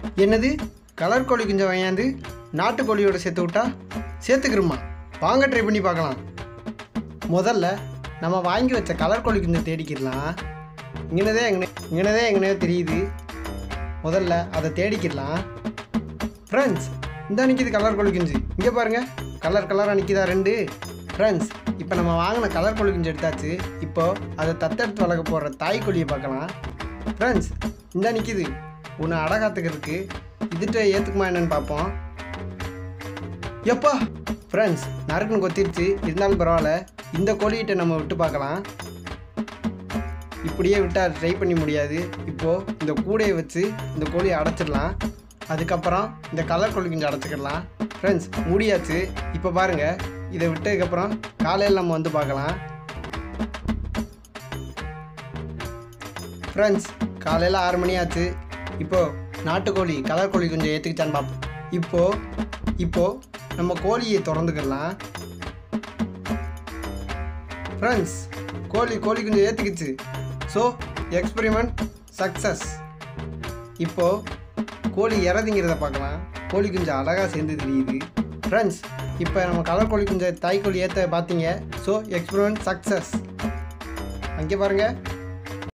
என்னது கலர் கோழி குஞ்சை வாங்கியாந்து நாட்டுக்கோழியோட சேர்த்து விட்டா சேர்த்துக்கிறோமா வாங்க ட்ரை பண்ணி பார்க்கலாம் முதல்ல நம்ம வாங்கி வச்ச கலர் கோழி குஞ்சை தேடிக்கிடலாம் இங்கனதே எங்கனே இங்கனதே எங்கனையோ தெரியுது முதல்ல அதை தேடிக்கிடலாம் ஃப்ரெண்ட்ஸ் இந்த நிற்கிது கலர் கோழி குஞ்சு இங்கே பாருங்க கலர் கலராக நிற்கிதா ரெண்டு ஃப்ரெண்ட்ஸ் இப்போ நம்ம வாங்கின கலர் கோழி குஞ்சு எடுத்தாச்சு இப்போ அதை தத்தெடுத்து வளர்க்க போகிற தாய் கோழியை பார்க்கலாம் ஃப்ரெண்ட்ஸ் இந்த நிற்கிது உன்னை அடகாத்துக்கிறதுக்கு இதுட்ட ஏற்றுக்குமா என்னன்னு பார்ப்போம் எப்பா ஃப்ரெண்ட்ஸ் நறுக்குன்னு கொத்திருச்சு இருந்தாலும் பரவாயில்ல இந்த கோழிகிட்ட நம்ம விட்டு பார்க்கலாம் இப்படியே விட்டால் ட்ரை பண்ணி முடியாது இப்போது இந்த கூடையை வச்சு இந்த கோழியை அடைச்சிடலாம் அதுக்கப்புறம் இந்த கலர் கோழி கொஞ்சம் அடைச்சிக்கிடலாம் ஃப்ரெண்ட்ஸ் முடியாச்சு இப்போ பாருங்கள் இதை விட்டதுக்கப்புறம் காலையில் நம்ம வந்து பார்க்கலாம் ஃப்ரெண்ட்ஸ் காலையில் ஆறு மணி ஆச்சு இப்போது நாட்டுக்கோழி கலர் கோழி கொஞ்சம் ஏற்றுக்கிச்சான்னு பார்ப்போம் இப்போது இப்போது நம்ம கோழியை திறந்துக்கிடலாம் ஃப்ரெண்ட்ஸ் கோழி கோழி கொஞ்சம் ஏற்றுக்குச்சு ஸோ எக்ஸ்பெரிமெண்ட் சக்ஸஸ் இப்போது கோழி இறதிங்கிறத பார்க்கலாம் கோழி குஞ்சு அழகாக சேர்ந்து தெரியுது ஃப்ரெண்ட்ஸ் இப்போ நம்ம கலர் கோழி குஞ்சு தாய் கோழி ஏற்ற பார்த்தீங்க ஸோ எக்ஸ்பெரிமெண்ட் சக்ஸஸ் அங்கே பாருங்கள்